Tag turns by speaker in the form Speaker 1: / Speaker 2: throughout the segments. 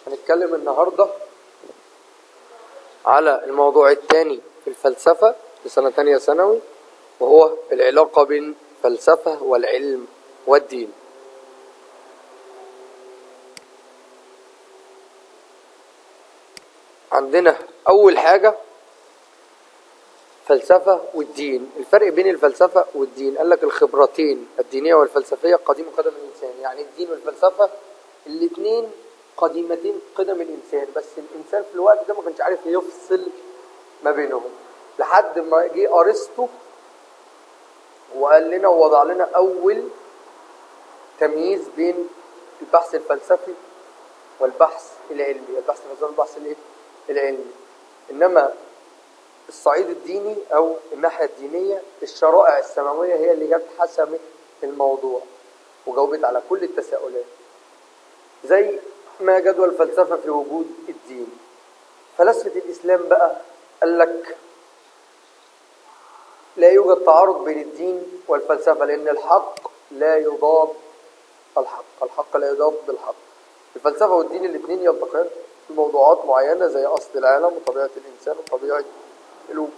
Speaker 1: هنتكلم النهاردة على الموضوع الثاني في الفلسفة في سنة تانية ثانوي وهو العلاقة بين الفلسفة والعلم والدين عندنا أول حاجة فلسفة والدين الفرق بين الفلسفة والدين قال لك الخبرتين الدينية والفلسفية قديم قدم الإنسان يعني الدين والفلسفة الاثنين قديمتين قدم الإنسان بس الإنسان في الوقت ده ما كانش عارف يفصل ما بينهم لحد ما جه أرسطو وقال لنا ووضع لنا أول تمييز بين البحث الفلسفي والبحث العلمي البحث الفلسفي والبحث الايه العلمي انما الصعيد الديني او الناحيه الدينيه الشرائع السماويه هي اللي جت حسمت الموضوع وجاوبت على كل التساؤلات زي ما جدوى الفلسفه في وجود الدين فلسفه الاسلام بقى قال لك لا يوجد تعارض بين الدين والفلسفه لان الحق لا يضاد الحق الحق لا يضاد بالحق الفلسفه والدين الاثنين يلتقيان في موضوعات معينه زي اصل العالم وطبيعه الانسان وطبيعه الوجود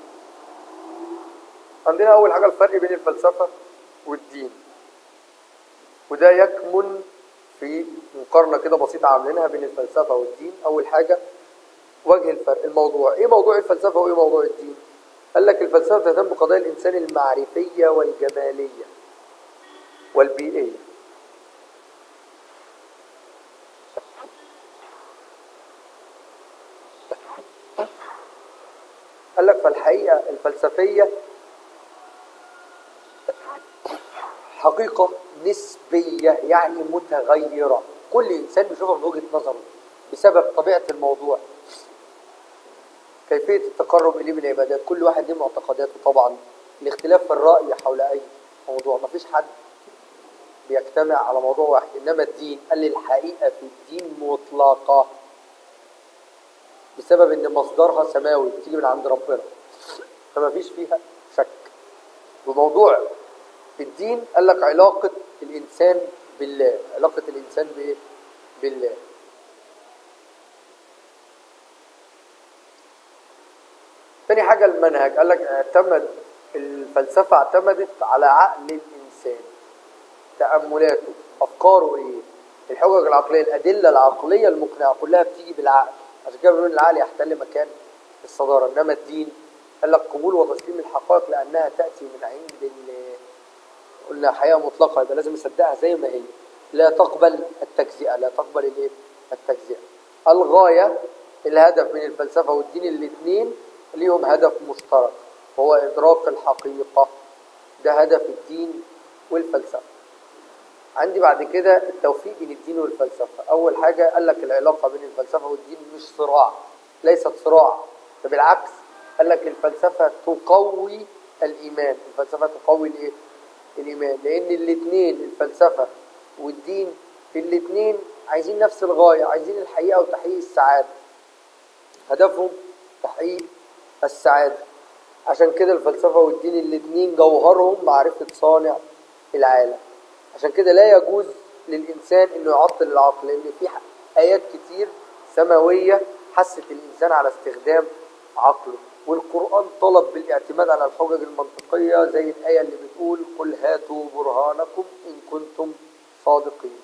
Speaker 1: عندنا اول حاجه الفرق بين الفلسفه والدين وده يكمن في مقارنه كده بسيطه عاملينها بين الفلسفه والدين اول حاجه وجه الفرق الموضوع ايه موضوع الفلسفه وايه موضوع الدين قال لك الفلسفه تهتم بقضايا الانسان المعرفيه والجماليه والبيئيه قال لك فالحقيقة الفلسفية حقيقة نسبية يعني متغيرة كل إنسان بيشوفها من وجهة نظره بسبب طبيعة الموضوع كيفية التقرب إليه من العبادات كل واحد له معتقداته طبعا الاختلاف في الرأي حول أي موضوع مفيش حد بيجتمع على موضوع واحد إنما الدين قال لي الحقيقة في الدين مطلقة بسبب ان مصدرها سماوي بتيجي من عند ربنا فما فيش فيها شك وموضوع الدين قال لك علاقة الإنسان بالله علاقة الإنسان بإيه؟ بالله تاني حاجة المنهج قال لك اعتمد الفلسفة اعتمدت على عقل الإنسان تأملاته أفكاره إيه الحجج العقلية الأدلة العقلية المقنعة كلها بتيجي بالعقل عشان كده بنقول العقل يحتل مكان الصدارة إنما الدين قال لك قبول وتسليم الحقائق لأنها تأتي من عند قلنا حياة مطلقة يبقى لازم نصدقها زي ما هي لا تقبل التجزئة لا تقبل الايه التجزئة الغاية الهدف من الفلسفة والدين الاثنين ليهم هدف مشترك وهو إدراك الحقيقة ده هدف الدين والفلسفة عندي بعد كده التوفيق بين الدين والفلسفة أول حاجة قال لك العلاقة بين الفلسفة والدين مش صراع ليست صراع بالعكس قال لك الفلسفة تقوي الإيمان الفلسفة تقوي الإيه؟ الإيمان لأن الاثنين الفلسفة والدين الاثنين عايزين نفس الغاية عايزين الحقيقة وتحقيق السعادة هدفهم تحقيق السعادة عشان كده الفلسفة والدين الاثنين جوهرهم معرفة صانع العالم عشان كده لا يجوز للإنسان إنه يعطل العقل لأن في آيات كتير سماوية حست الإنسان على استخدام عقله والقرآن طلب بالاعتماد على الحجج المنطقية زي الآية اللي بتقول قل هاتوا برهانكم إن كنتم صادقين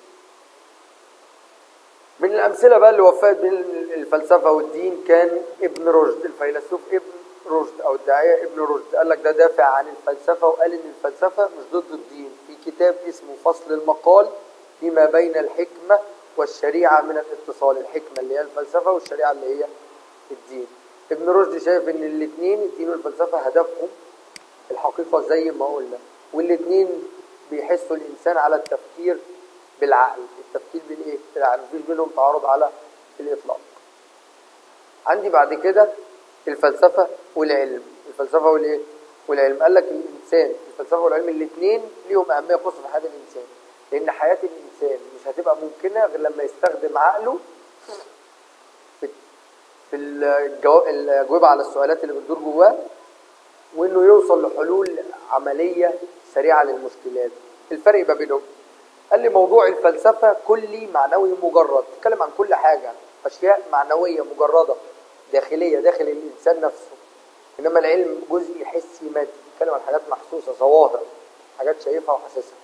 Speaker 1: من الأمثلة بقى اللي وفقت بين الفلسفة والدين كان ابن رشد الفيلسوف ابن رشد أو الداعية ابن رشد قال لك ده دافع عن الفلسفة وقال إن الفلسفة مش ضد الدين في كتاب اسمه فصل المقال فيما بين الحكمة والشريعة من الاتصال الحكمة اللي هي الفلسفة والشريعة اللي هي الدين ابن رشد شايف ان الاثنين الدين والفلسفة هدفهم الحقيقة زي ما قلنا والاثنين بيحسوا الانسان على التفكير بالعقل التفكير بالايه بالعقل مفيش بينهم تعارض على الاطلاق عندي بعد كده الفلسفة والعلم الفلسفة والايه والعلم قال لك الانسان الفلسفة والعلم الاثنين ليهم اهمية قصوى في حياة الانسان لان حياة الانسان مش هتبقى ممكنة غير لما يستخدم عقله في الأجوبة على السؤالات اللي بتدور جواه وإنه يوصل لحلول عملية سريعة للمشكلات الفرق ما بينهم قال لي موضوع الفلسفة كلي معنوي مجرد تتكلم عن كل حاجة اشياء معنويه مجرده داخليه داخل الانسان نفسه انما العلم جزء حسي مادي بيتكلم عن حاجات محسوسه ظواهر حاجات شايفها وحاسسها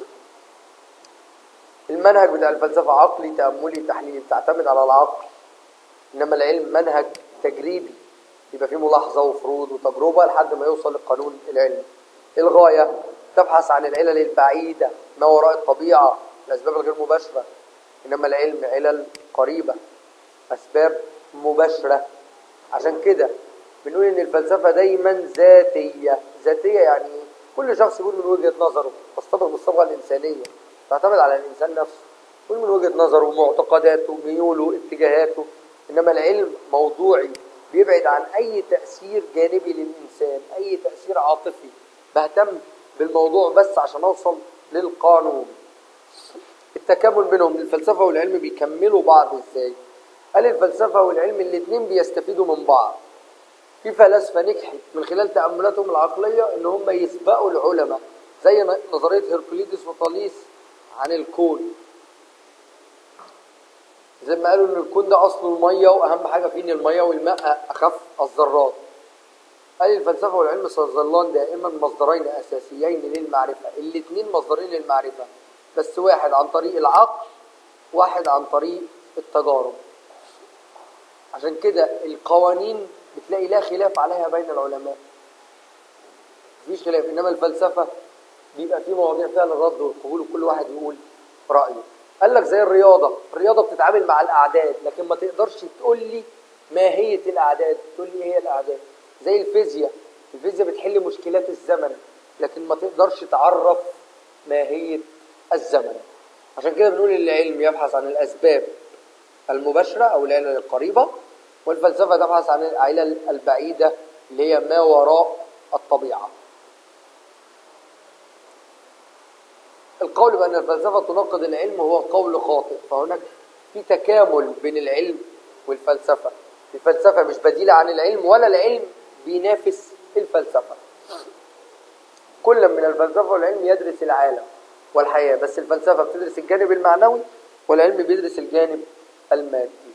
Speaker 1: المنهج بتاع الفلسفه عقلي تاملي تحليلي بتعتمد على العقل انما العلم منهج تجريبي يبقى فيه ملاحظه وفروض وتجربه لحد ما يوصل للقانون العلمي الغايه تبحث عن العلل البعيده ما وراء الطبيعه الاسباب الغير مباشره انما العلم علل قريبه اسباب مباشره عشان كده بنقول ان الفلسفه دايما ذاتيه ذاتيه يعني إيه؟ كل شخص يقول من وجهه نظره تستبق بالصبغه الانسانيه تعتمد على الانسان نفسه يقول من وجهه نظره معتقداته ميوله اتجاهاته انما العلم موضوعي بيبعد عن اي تاثير جانبي للانسان اي تاثير عاطفي بهتم بالموضوع بس عشان اوصل للقانون التكامل بينهم الفلسفه والعلم بيكملوا بعض ازاي قال الفلسفه والعلم الاثنين بيستفيدوا من بعض في فلاسفه نجحت من خلال تاملاتهم العقليه ان هم يسبقوا العلماء زي نظريه هيركوليدس وطاليس عن الكون زي ما قالوا ان الكون ده اصله الميه واهم حاجه فيه ان الميه والماء اخف الذرات قال الفلسفه والعلم سيظلان دائما مصدرين اساسيين للمعرفه الاثنين مصدرين للمعرفه بس واحد عن طريق العقل واحد عن طريق التجارب عشان كده القوانين بتلاقي لا خلاف عليها بين العلماء مفيش خلاف انما الفلسفه بيبقى في مواضيع فيها للرد والقبول وكل واحد يقول رايه قال لك زي الرياضه الرياضه بتتعامل مع الاعداد لكن ما تقدرش تقول لي ماهيه الاعداد تقول لي ايه هي الاعداد زي الفيزياء الفيزياء بتحل مشكلات الزمن لكن ما تقدرش تعرف ماهيه الزمن عشان كده بنقول ان العلم يبحث عن الاسباب المباشره او العلل القريبه والفلسفه تبحث عن العلل البعيده اللي هي ما وراء الطبيعه القول بأن الفلسفة تناقض العلم هو قول خاطئ فهناك في تكامل بين العلم والفلسفة الفلسفة مش بديلة عن العلم ولا العلم بينافس الفلسفة كل من الفلسفة والعلم يدرس العالم والحياة بس الفلسفة بتدرس الجانب المعنوي والعلم بيدرس الجانب المادي